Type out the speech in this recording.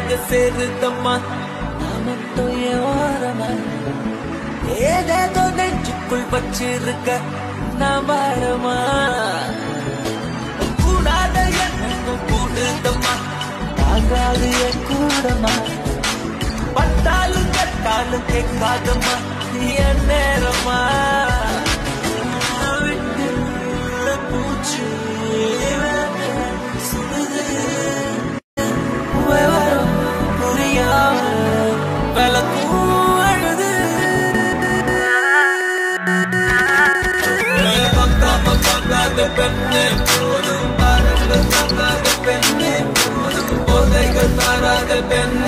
இங்க சேருதம்மா நான் மட்டும் என் ஓரமா ஏதேதோ நெஞ்சுக்குள் வச்சிருக்க நான் வாழமா கூடாத எண்ணங்கள் கூடுதம்மா தாங்காது என் கூடமா பட்டாலும் கட்டாலும் கேட்காதம்மா என் நேரமா விட்டு பூச்சி சுடுது விவரம் புரியாம விளக்கும் அழுது பக்காம பார்க்காத பெண்ணே போதும் பாருங்கள் தாங்காத பெண்ணே போதும் போதைகள் தாராத பெண்ணே